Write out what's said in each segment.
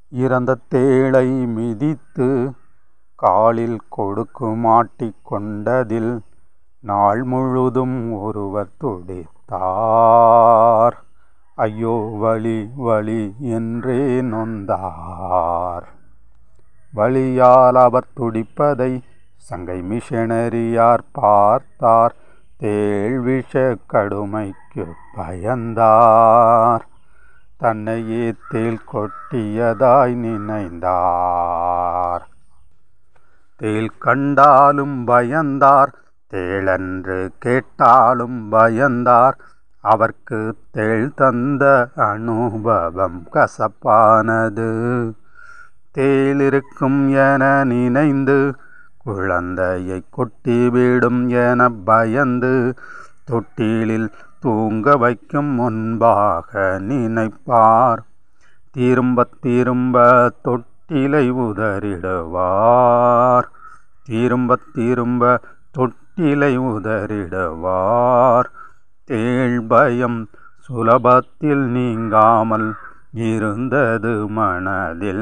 இறந்த தேளை மிதித்து காலில் கொடுக்கு மாட்டிக் கொண்டதில் நாள் முழுதும் ஒருவர் துடித்தார் ஐயோ வலி வலி என்றே நொந்தார் வலியால் அவர் துடிப்பதை சங்கை மிஷனரியார் பார்த்தார் தேள் விஷ கடுமைக்கு பயந்தார் தன்னையே தேள் கொட்டியதாய் நினைந்தார் தேள் கண்டாலும் பயந்தார் தேளென்று கேட்டாலும் பயந்தார் அவர்க்கு தேள் தந்த அனுபவம் கசப்பானது தேளிருக்கும் என நினைந்து குழந்தையை கொட்டிவிடும் என பயந்து தொட்டிலில் தூங்க வைக்கும் முன்பாக நினைப்பார் திரும்ப திரும்ப தொட்டிலை உதறிடுவார் திரும்ப திரும்ப தொட்டிலை உதறிடுவார் தேள் பயம் சுலபத்தில் நீங்காமல் இருந்தது மனதில்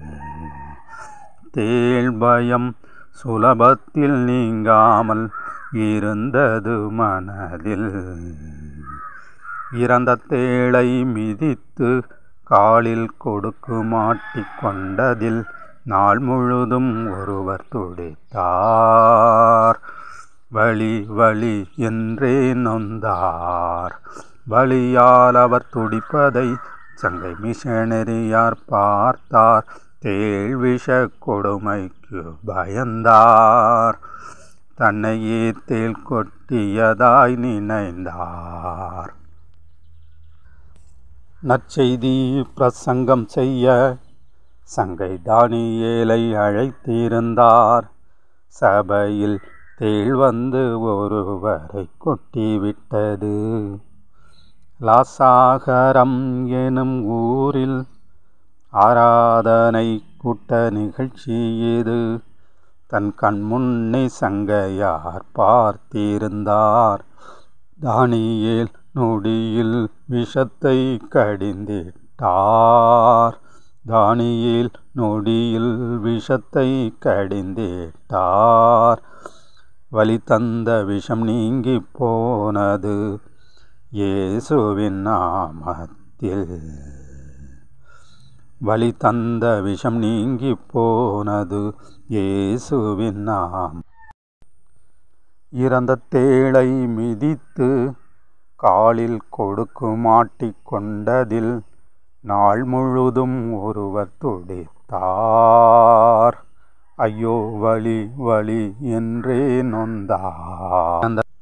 தேள் பயம் சுலபத்தில் நீங்காமல் இருந்தது மனதில் இறந்த தேளை மிதித்து காலில் கொடுக்கு மாட்டிக் கொண்டதில் நாள் முழுதும் ஒருவர் துடித்தார் வலி வலி என்றே நொந்தார் வலியால் அவர் துடிப்பதை சங்கை மிஷனரியார் பார்த்தார் தேள் விஷ கொடுமைக்கு பயந்தார் தன்னையே தேள் கொட்டியதாய் நினைந்தார் நற்செய்தி பிரசங்கம் செய்ய சங்கை தானியேலை அழைத்திருந்தார் சபையில் தேள் வந்து ஒருவரை கொட்டிவிட்டது லாசாகரம் எனும் ஊரில் ஆராதனை கூட்ட நிகழ்ச்சி இது தன் கண் முன்னே சங்கையார் பார்த்திருந்தார் தானியேல் நொடியில் விஷத்தை கடிந்திட்டார் தானியேல் நொடியில் விஷத்தை கடிந்திட்டார் வலி தந்த விஷம் நீங்கி போனது இயேசுவின் நாமத்தில் வலி தந்த விஷம் நீங்கி போனது இயேசுவின் நாம் இறந்த தேளை மிதித்து காலில் கொடுக்கு மாட்டிக் கொண்டதில் நாள் முழுதும் ஒருவர் துடித்தார் ஐயோ வலி வலி என்றே நொந்தார் அந்த